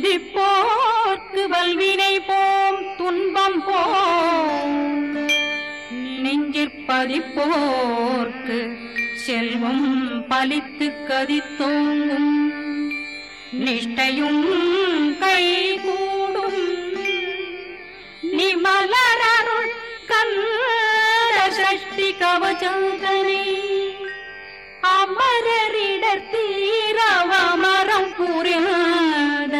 சிந்திப்போர்க்கு வல்வினை போம் துன்பம் போம் நெஞ்சிற்பதிப்போர்க்கு செல்வம் பலித்து கதித்தோங்கும் நிஷ்டையும் கைகூடும் நிமலரருள் கந்த சஷ்டி கவச்சந்தனை அமரரிடர் தீரவமரம் புரியாத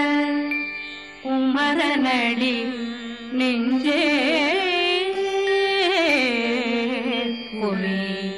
குமரனடி நெஞ்சே குறி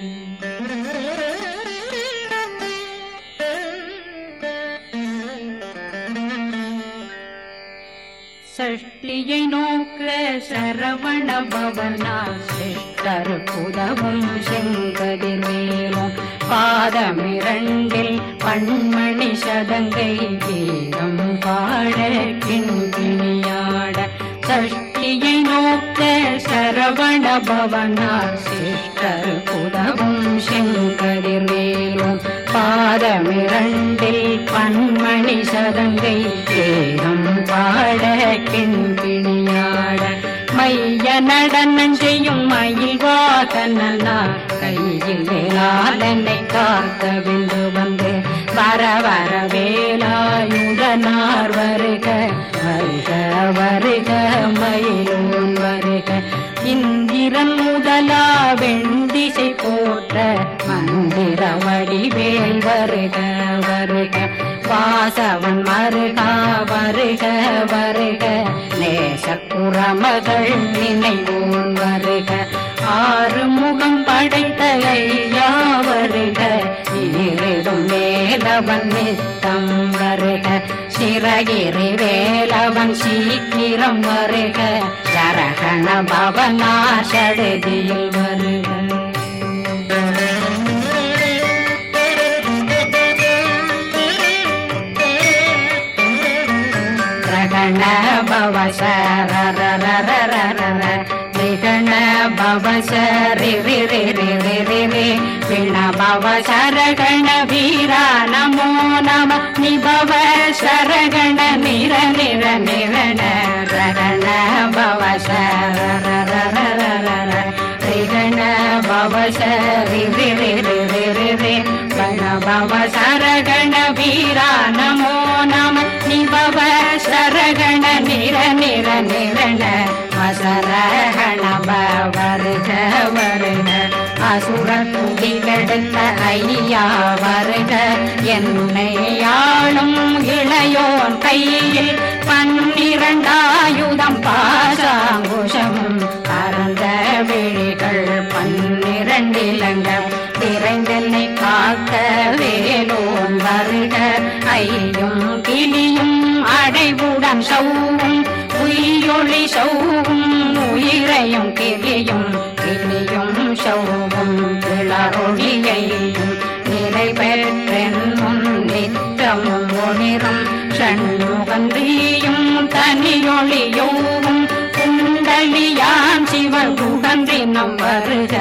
சஷ்டியை நோக்க சரவண பவனா சிஷ்டர் புதவும் செங்கதிர்வேலும் பாதமிரண்டில் பண்மணி சதங்கை கீதம் பாட கிண்கிணியாட சஷ்டியை நோக்க சரவண பவனா சிஷ்டர் புதவும் செங்கதிர்வேலும் பாதமிரண்டில் பன்மணி சதங்கை தேகம் பாட கிண்கிணியாட மைய நடனம் செய்யும் மயில் வாதனா கையில் வேளாளனை காக்க விந்து வந்து வர வர வேலாயுடனார் வருக வருக வருக மயிலோன் வருக இந்திரன் முதலா வெண்டிசை போற்ற மந்திர வடிவேல் வருக வருக வாசவன் மருகா வருக வருக நேசப்புறமகள் நினைவோன் வருக ஆறு முகம் படைத்த ஐயா வருக ஈரிடும் வேலவன் நித்தம் வருக சிறகிரி வேலவன் சீக்கிரம் வருக சரகண பவனா சடுதியில் வருக ரகண பவ சரரரரரரர விகண பவ சரி ரி ரி ரி ரி ரி ரி விண பவ சரகண வீரா நமோ நம நிபவ சரகண நிர நிர நிரண ரகண பவ சரரரரரர ரிகண பவ சரி ரி ரி ரி ரி ரி ரி கண பவ சரகண வீரா நமோ நம நிபவ சரகண நிர நிர நிரண வசரகண வருக வருக அசுர குடிகெடுத்த ஐயா வருக என்னை ஆளும் இளையோன் கையில் பன்னிரண்டாயுதம் பாசாங்குஷம் பரந்த விழிகள் பன்னிரண்டிலங்க விரைந்தென்னை காக்க வேலோன் வருக ஐயும் கிளியும் அடைவுடன் சௌவும் உயிரொளி சௌவும் உயிரையும் கிளியும் கிளியும் சௌவும் கிளறொழியையும் நிலை பெற்றென்னும் நித்தமும் ஒளிரும் சண்முகன்றியும் தனியொளியோவும் குண்டலியான் சிவன் குகன்றினம் வருக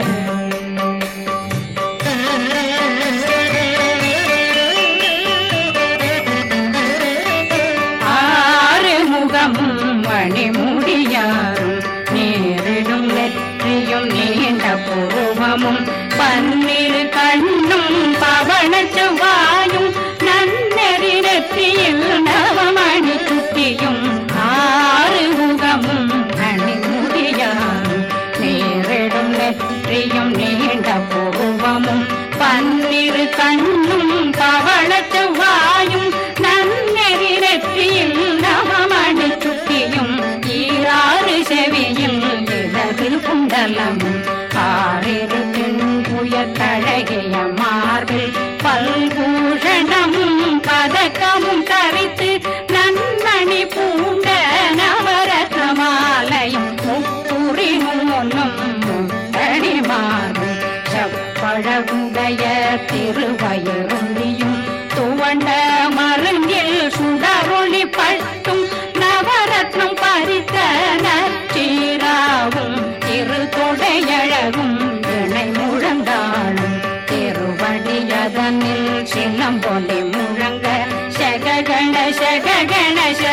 ஆறு முகமும் மணிமுடியாரும் நேரிடும் நெற்றியும் நீண்ட புருவமும் பன்னிரு கண்ணும் பவன செவ்வாயும் நன்னெறி நெற்றியில் நவமணி சுட்டியும் ஆறு முகமும் மணிமுடியாரும் நேரிடும் நெற்றியும் நீண்ட புருவமும் பன்னிரு கண்ணும் பவள செவ்வாயும் நன்னெறி நெற்றியில் நவமணி சுட்டியும் ஈராறு செவியில் இடது குண்டலம் ஆறிரு புய தழகிய மார்பில் பல்பூஷணமும் பதக்கமும் தரித்து நன்மணி பூண்ட நவரத்ன மாலையும் முப்புரி மூலம் முத்தடி மார்பு செப்பழகுடைய திருவயருந்தியும் துவண்ட மருங்கில் சுடரொளி பட்டும் நவரத்னம் பறித்த நச்சீராவும் திரு தொடையழகும் இணை முழந்தாளும் திருவடியதனில் சின்னம் பொலி முழங்க சககண சககண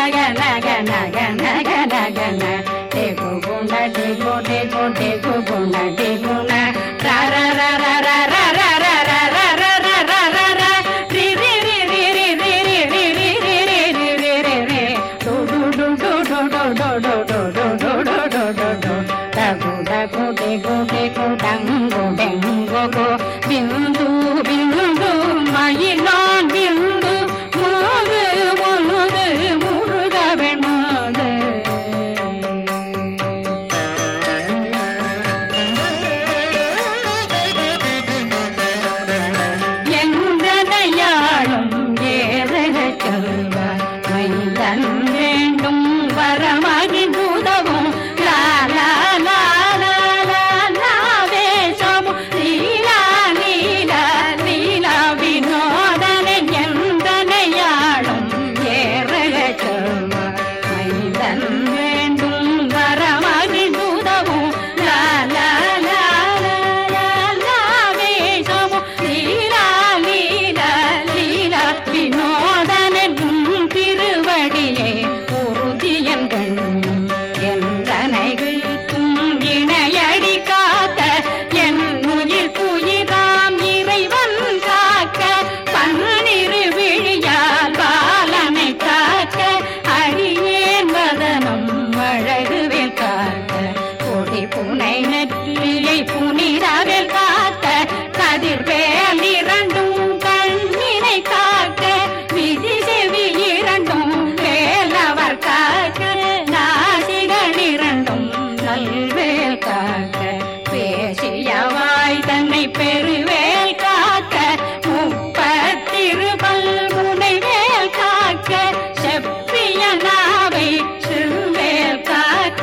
గన గన గన గన గన డేగు గుణ డేగు డేగు డేగు గుణ డేగుణ ర ర ర ర ర ర ర ర ర ర ర ర ర ర ర రి రి రి రి రి రి రి రి రి రి రి రి రి రి రి డు డు డు డు డు డు డు డు డు డు డు డు డు డు డు డగు డగు డెగు డెగు డంగు డెంగు గు బిందు బిందు மயிலான் பிந்து முருகு முருகு முருகவன் மாது எந்தனையாளும் ஏறக சொல்வார் மைந்தன் வேண்டும் வரமகி உதவும் லா லா லா லா லா லா வேஷமும் லீலா லீலா லீலா வினோதனன் எந்தனையாளும் ஏறக சொல்வார் மைந்தன் வேண்டும் வரமகி உதவும் லா லா லா லா லா லா வேஷமும் லீலா லீலா லீலா வினோதனும் திருவடியே உறுதியன்கள் என்றனை வீழ்த்தும் இணையடி காத்த என் உயிர் புயிராம் இறைவன் காக்க பன்னிரு விழியால் பாலனை காக்க அடியேன் வதனம் அழகுவில் காக்க கொடி புனை நெற்றியை புனிதவில் காக்க கதிர்வேல் இரண்டும் கண்ணினை காக்க விதி செவி இரண்டும் வேலவர் காக்க நாசிகள் இரண்டும் நல்வேல் காக்க பேசியவாய் தன்னை பெருவேல் காக்க முப்பத்திருபல் முனைவேல் காக்க செப்பிய நாவை சிறுவேல் காக்க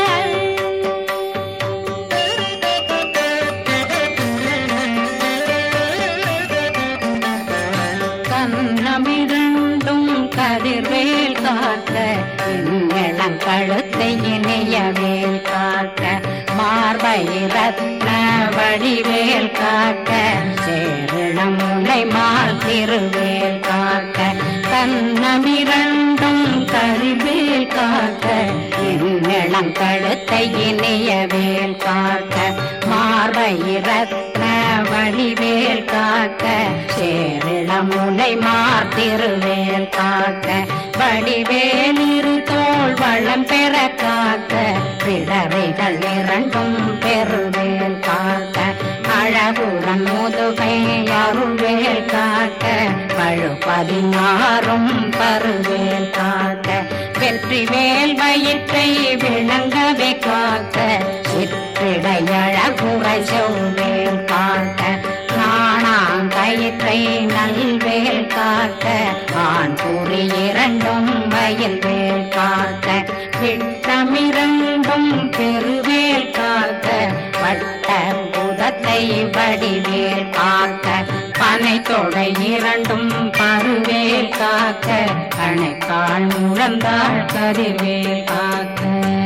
கண்ணமிரண்டும் கதிர்வேல் காக்க இளம் கழுத்தை இணையவேல் காக்க மார்பை ரத்ன வடிவேல் காக்க சேரணம் முனை மால் திருவேல் காக்க கண்ணமிரண்டும் கரிவேல் காக்க இளம் கழுத்தை இணையவேல் காக்க மார்பை ரத்ன வடிவேல் காக்க சேரிளம் முனை மார்த்திருவேல் காக்க வடிவேல் இரு தோள் வளம் பெற காக்க பிடரைகள் இரண்டும் பெருவேல் காக்க அழகுடன் முதுகை அருள்வேல் காக்க பழு பதினாறும் பருவேல் காக்க வெற்றி வேல் வயிற்றை விளங்கவே காக்க சிற்றிடையழகுரை செவ்வேல் காக்க நாணாங்கயிற்றை நல்வேல் காக்க ஆண் குறி இரண்டும் வயல் வேல் காக்க விட்டமிரண்டும் பெருவேல் காக்க வட்ட புதத்தை வடிவேல் காக்க பனை தொடை இரண்டும் பருவேல் காக்க கணைக்கால் முழந்தாள் கதிர்வேல் காக்க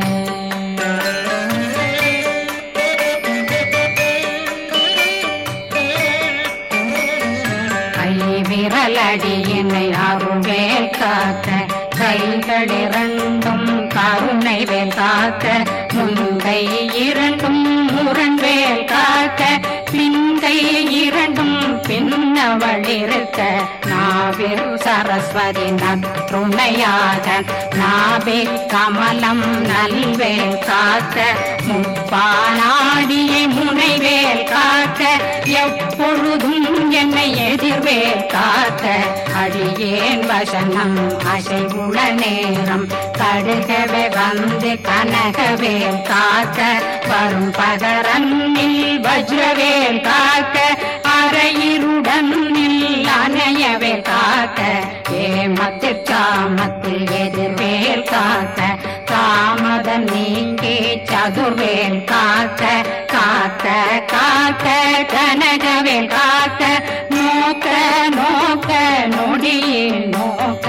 கை விரலடியினை அருள்வேல் காக்க கைகள் இரண்டும் கருணை வேல் காக்க முன்கை இரண்டும் முரண்வேல் காக்க பின்கை இரண்டும் பின்னவளிருக்க நாவில் சரஸ்வதி நற்றுணையாக நாவே கமலம் நல்வேல் காக்க முப்பானாடியை முனைவேல் காக்க எப்பொழுதும் என்னை எதிர்வேல் காக்க அடியேன் வசனம் அசைவுள நேரம் கடுகவே வந்து கனகவேல் காக்க வரும் பகரன்னில் வஜ்ரவேல் காக்க அரையிருடன் அணையவே காக்க ஏமத்தில் காமத்தில் எதிர்வேல் காக்க தாமதம் நீங்கி சதுர்வேல் காக்க காக்க காக்க கனகவேல் காக்க நோக்க நோக்க நொடியில் நோக்க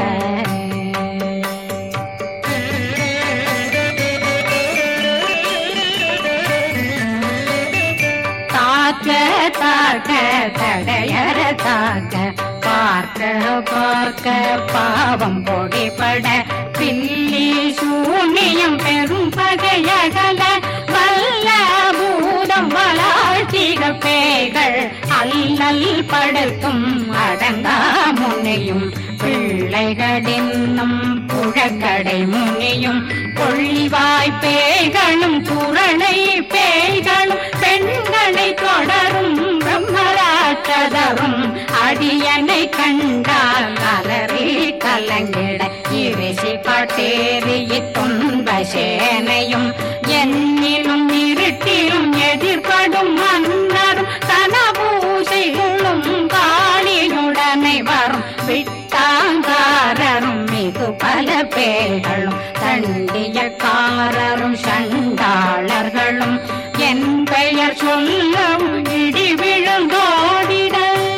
தாக்க தாக்க தடையற தாக்க பார்க்க பார்க்க பாவம் பொடிபட பில்லி சூனியம் பெரும் பகையகல வல்ல பூதம் வளாழ்த்திக பேய்கள் அல்லல் படுத்தும் அடங்கா முனையும் பிள்ளைகளின்னும் புழக்கடை முனியும் கொள்ளிவாய் பேய்களும் குரளை பேய்களும் பெண்களை தொடரும் பிரம்மராட்சதரும் அடியனை கண்டால் அலறி கலங்கிட இரிசி பட்டேறிய துன்ப சேனையும் என்னிலும் இருட்டிலும் எதிர்படும் மன்னரும் தனபூசைகளும் காளியுடனை வரும் விட்டாங்காரரும் மிகு பல பேர்களும் தண்டியக்காரரும் சண்டாளர்களும் என் பெயர் சொல்லவும் இடி விழுந்தோடிட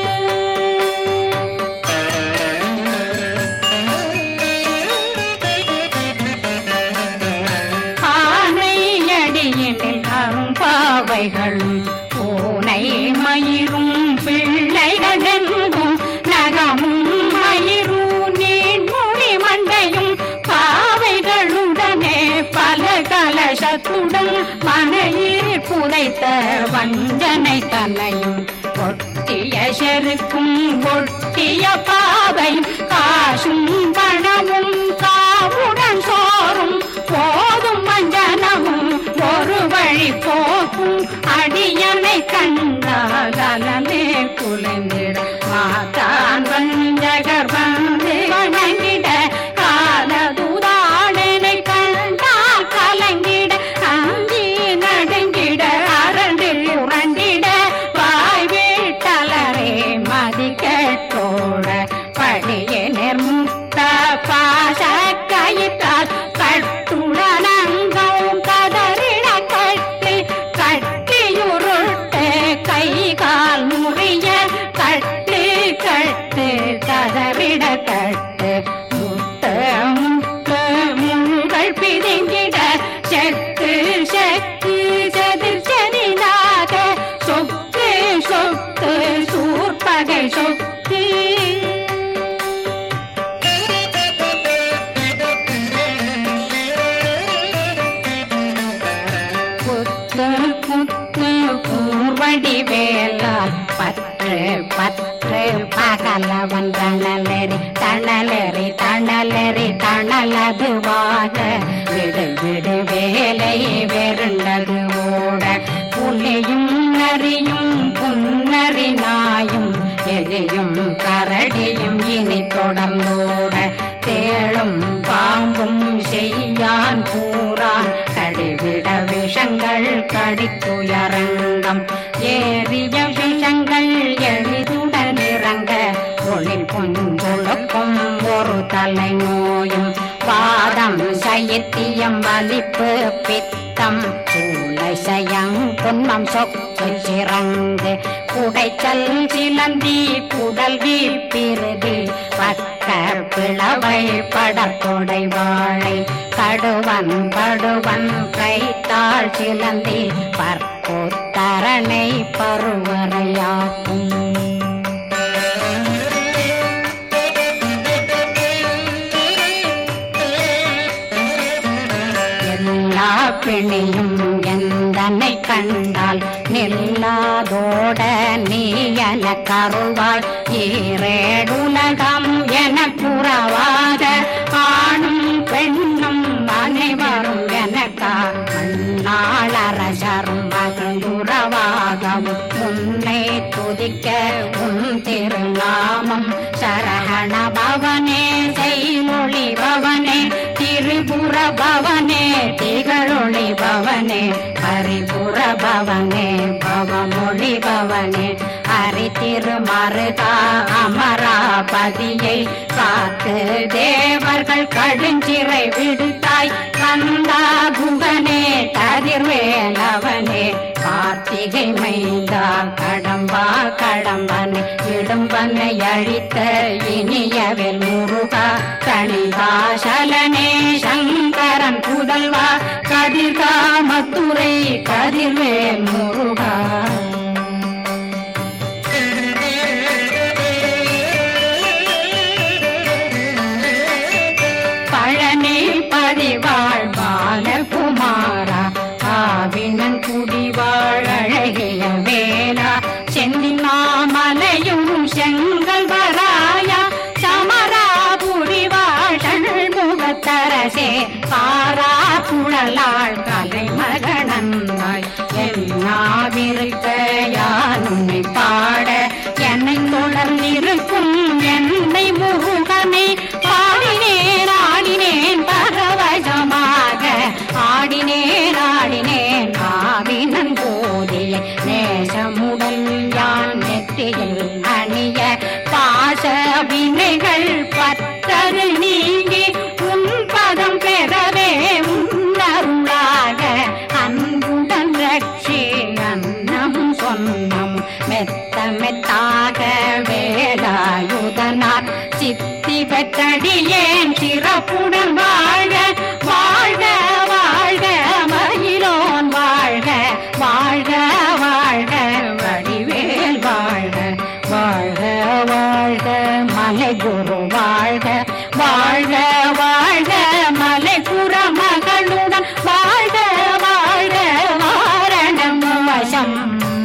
ஆனை அடியினில் அரும்பாவைகளும் பூனை மயிரும் பிள்ளைகளெங்கும் நகமும் மயிரும் நீண்மொழி மண்டையும் பாவைகளுடனே பல கலசத்துடன் மனையில் புதைத்த வஞ்சனை தலையும் ஒட்டிய செருக்கும் ஒட்டிய பாவையும் காசும் பணமும் காவுடன் சோறும் போதும் மஞ்சனமும் ஒரு வழி போக்கும் அடியனை கண்டாகலே குலைந்திட மாதான் வஞ்சகர் வந்து வணங்கிட காலதுதாடனை கண்டால் கலங்கிட அஞ்சி நடுங்கிட அரண்டில் உரண்டிட வாய் வீட்டலரே மதி கேட்டோட படியே நிர்முத்த பாச கயிற்றால் கட்டுடனங்கும் கதறிட கட்டி கட்டியுருட்டு கை கால் முறிய கட்டு கட்டு கதறிட கட்டு முட்டு முட்டு முள்கள் பிதுங்கிட செத்து செத்து செதிர் செதிலாக சொக்கு சொக்கு சூர்பகை சொக்கு புத்து புத்து பூர்வடி வேலால் பற்று பற்று பகலவன் தணலெறி தணலெறி தணலெறி தணலதுவாக விடு விடு வேலை வெருண்டது ஓட புலியும் நரியும் புன்னரி நாயும் எலியும் கரடியும் இனி தொடர்ந்தோட தேளும் பாம்பும் செய்யான் கூறான் கடிவிட விஷங்கள் கடித்துயரங்கம் ஏறிய விஷங்கள் எளிதுடன் இறங்க ஒளில் புஞ்சொழுக்கும் ஒரு தலை நோயும் வாதம் சைத்தியம் வலிப்பு பித்தம் சூளை சயம் புன்னம் சொக்கு சிறங்கு குடைச்சல் சிலந்தி குடல் வீப்பிருதி பக்க பிளவை படத்தொடை வாழை கடுவன் படுவன் கைத்தாள் சிலந்தி பற்போத்தரனை பருவரையாக்கும் எல்லா பிணியும் எந்தனை கண்டால் நில்லாதோட நீ என கருவாய் ஈரேடுலகம் என புறவாத ஆணும் பெண்ணும் அனைவரும் எனக்கா மண்ணாளரசரும் மகிழ்ந்துறவாகவும் உன்னை துதிக்க உன் திருநாமம் சரகண பவனே செய்மொழி பவனே திரிபுர பவனே திகழொளி பவனே பரிபுர பவனே பவமொழி பவனே ஹரி திருமருகா அமராபதியை காத்து தேவர்கள் கடுஞ்சிறை விடுத்தாய் கந்தா குகனே கதிர்வேலவனே கார்த்திகை மைந்தா கடம்பா கடம்பனை இடும்பனை அழித்த இனியவில் முருகா கணிகாசலனே சங்கரன் புதல்வா கதிர்காமத்துறை கதிர்வேல் முருகா கல்லாள் கலைமகனந்தாய் என்னாவிருக்க யான் உன்னை பாட என்னை தொடர்ந்திருக்கும் என்னை முருகனை பாடினேன் ஆடினேன் பரவசமாக ஆடினேன் ஆடினேன் ஆவினன் போதிய நேசமுடன் யான் நெற்றியில் அணிய பாச வினைகள் பத்தது நீங்கி உன் பதம் பெறவே உன்னருளாக அன்புடன் ரட்சி அன்னம் சொன்னம் மெத்த மெத்தாக வேலாயுதனார் சித்தி பெற்றடியேன் சிறப்புடன் வாழ வாழ்க வாழ்க மயிலோன் வாழ்க வாழ்க வாழ்க வடிவேல் வாழ்க வாழ்க வாழ்க மலை குரு வாழ்க வாழ்க வாழ்க மலை மகளுடன் வாழ்க வாழ்க வாரணம் வசம்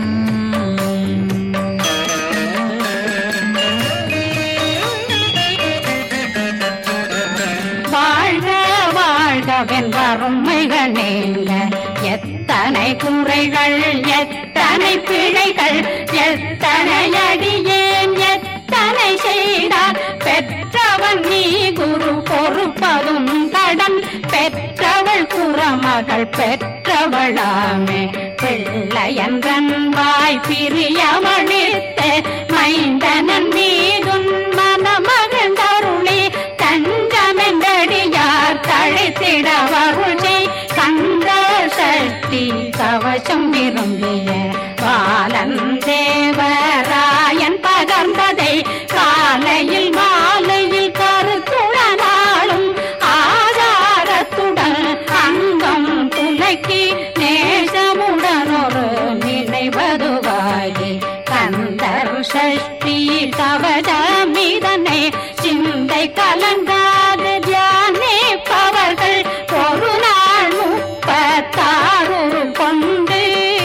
வாழ்க வாழ்க வென்றருமைகள் நீங்க எத்தனை குறைகள் எத்தனை பிழைகள் எத்தனை அடியேன் எத்தனை செய்தார் பெற்றவன் நீ குரு பொறுப்பதும் கடன் பெற்றவள் குறமகள் பெற்றவளாமே பிள்ளையன்றன் வாய் பிரியமளித்த மைந்தனன் மீதும் மனமகந்தருளி தஞ்சமென்றடியார் தழைத்திட வருளை கந்த சக்தி கவசம் விரும்பிய பாலன் தேவராயன் பகர்ந்ததை காலையில் மாலையில் கருத்துடனாலும் ஆதாரத்துடன் அங்கம் துலக்கி நேசமுடன் ஒரு நினைவதுவாகி கந்தர் சஷ்டி கவசமிதனை சிந்தை கலங்காது தியானிப்பவர்கள் ஒரு நாள் முப்பத்தாறு கொண்டு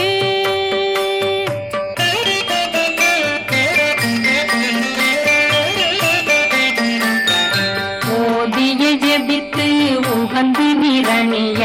ஓதிய ஜெபித்து உகந்து நிரணிய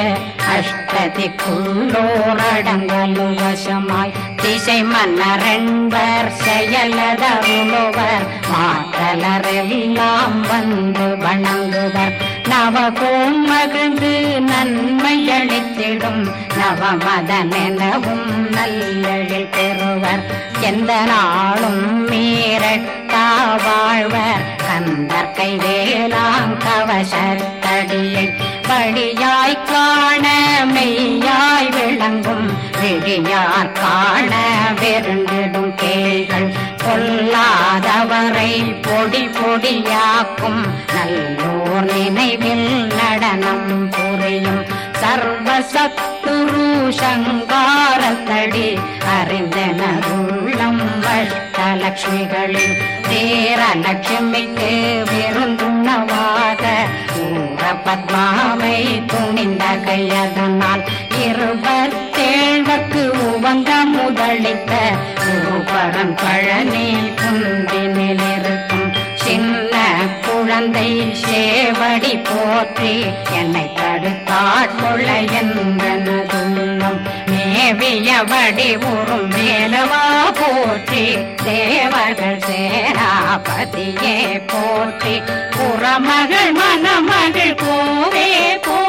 அஷ்டதிக்குள்ளோரடங்கலும் வசமாய் திசை மன்னரென்பர் செயலதருளுவர் மாற்றலரெல்லாம் வந்து வணங்குவர் நவகோம் மகிழ்ந்து நன்மை அளித்திடும் நவமதனெனவும் நல்லெழில் பெறுவர் எந்த நாளும் மீறட்டா வாழ்வர் கந்தர் கை வேளாங் கவசத்தடியை படியாய் காண மெய்யாய் விளங்கும் விழியார் காண வெருண்டிடும் கேள்கள் பொல்லாதவரை பொடி பொடியாக்கும் நல்லோர் நினைவில் நடனம் புரியும் சர்வ சத்துரு சங்காரத்தடி அறிந்தனருள்ளம் வஷ்டலட்சுமிகளில் தேரலட்சுமிக்கு விருந்துணவாக ஊர பத்மாவை துணிந்த கையதனால் இருபத்தேழ்வக்கு உவங்க முதலித்த ஊபரன் பழனி குந்தினில் இருக்கும் சின்ன குழந்தை சேவடி போற்றி என்னை தடுத்தாட்கொள்ள என்றனதுள்ளம் மேவியபடி உறும் மேலவா போற்றி தேவர்கள் சேராபதியே போற்றி புறமகள் மணமகள் கோவே போ